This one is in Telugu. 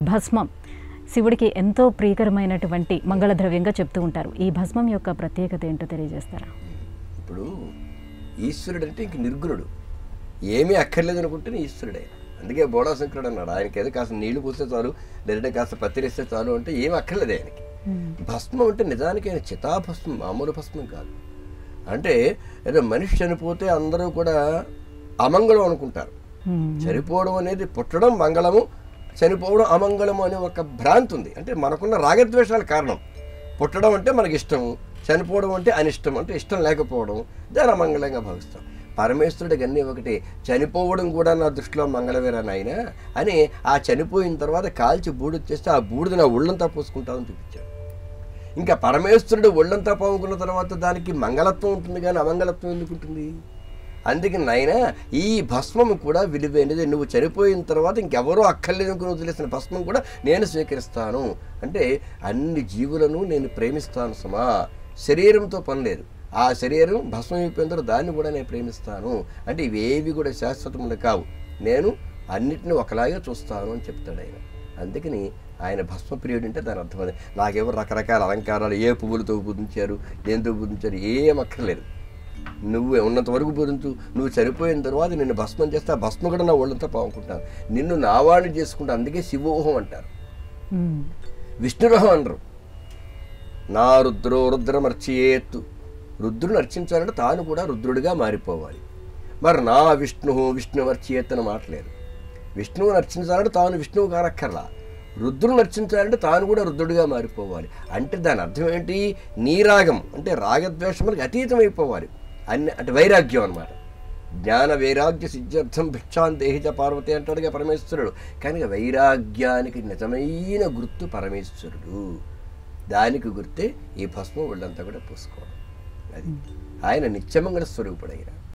భస్మం శివుడికి ఎంతో ప్రియకరమైనటువంటి మంగళద్రవ్యంగా చెప్తూ ఉంటారు ఈ భస్మం యొక్క ప్రత్యేకత ఏంటో తెలియజేస్తారా ఇప్పుడు ఈశ్వరుడు అంటే ఇంక నిర్గుణుడు ఏమీ అక్కర్లేదు అనుకుంటేనే ఈశ్వరుడే అందుకే బోడాశంకరుడు అన్నాడు ఆయనకి ఏదో కాస్త నీళ్లు పూస్తే చాలు లేదంటే కాస్త పత్తిరిస్తే చాలు అంటే ఏం అక్కర్లేదు ఆయనకి భస్మం అంటే నిజానికి ఆయన చితాభస్మం మామూలు భస్మం కాదు అంటే ఏదో మనిషి చనిపోతే అందరూ కూడా అమంగళం అనుకుంటారు మ్మ్. చనిపోవడం అనేది పుట్టడం మంగళము చనిపోవడం అమంగళము అనే ఒక భ్రాంతి ఉంది అంటే మనకున్న రాగద్వేషాల కారణం పుట్టడం అంటే మనకి ఇష్టము చనిపోవడం అంటే అనిష్టం అంటే ఇష్టం లేకపోవడం దాని అమంగళంగా భావిస్తాం పరమేశ్వరుడికి అన్నీ ఒకటి చనిపోవడం కూడా నా దృష్టిలో మంగళవేరా నాయన అని ఆ చనిపోయిన తర్వాత కాల్చి బూడిచ్చేస్తే ఆ బూడిద నా ఒళ్ళంతా పోసుకుంటామని చూపించాడు ఇంకా పరమేశ్వరుడు ఒళ్ళంతా పాముకున్న తర్వాత దానికి మంగళత్వం ఉంటుంది కానీ అమంగళత్వం ఎందుకు ఉంటుంది అందుకే నాయన ఈ భస్మము కూడా విలువైనది నువ్వు చనిపోయిన తర్వాత ఇంకెవరో అక్కర్లేదు అనుకుని వదిలేసిన భస్మం కూడా నేను స్వీకరిస్తాను అంటే అన్ని జీవులను నేను ప్రేమిస్తాను సమా శరీరంతో పని లేదు ఆ శరీరం భస్మం అయిపోయిన తర్వాత దాన్ని కూడా నేను ప్రేమిస్తాను అంటే ఇవేవి కూడా శాశ్వతములు కావు నేను అన్నిటిని ఒకలాగే చూస్తాను అని చెప్తాడు ఆయన అందుకని ఆయన భస్మప్రియుడు అంటే దాని అర్థం అదే నాకెవరు రకరకాల అలంకారాలు ఏ పువ్వులతో పూజించారు దేంతో పూజించారు ఏం అక్కర్లేదు నువ్వు ఉన్నంత వరకు పూజించు నువ్వు చనిపోయిన తర్వాత నిన్ను భస్మం చేస్తే ఆ భస్మం కూడా నా ఒళ్ళంతా పాముకుంటాను నిన్ను నావాణి చేసుకుంటా అందుకే శివోహం అంటారు మ్మ్. విష్ణురోహం అనరు నా రుద్రో రుద్రమర్చియేత్తు రుద్రుని అర్చించాలంటే తాను కూడా రుద్రుడిగా మారిపోవాలి మరి నా విష్ణు విష్ణువర్చియేత్ అని మాటలేదు విష్ణువుని అర్చించాలంటే తాను విష్ణువు కానక్కర్లా రుద్రుని అర్చించాలంటే తాను కూడా రుద్రుడిగా మారిపోవాలి అంటే దాని అర్థం ఏంటి నీ రాగం అంటే రాగద్వేషములకు అతీతం అయిపోవాలి అన్ని అంటే వైరాగ్యం అన్నమాట జ్ఞాన వైరాగ్య సిద్ధ్యర్థం భిక్షాంతేహిత పార్వతి అంటాడుగా పరమేశ్వరుడు కనుక వైరాగ్యానికి నిజమైన గుర్తు పరమేశ్వరుడు దానికి గుర్తే ఈ భస్మం ఒళ్ళంతా కూడా పూసుకోవడం అది ఆయన నిత్యమంగళ స్వరూపుడైన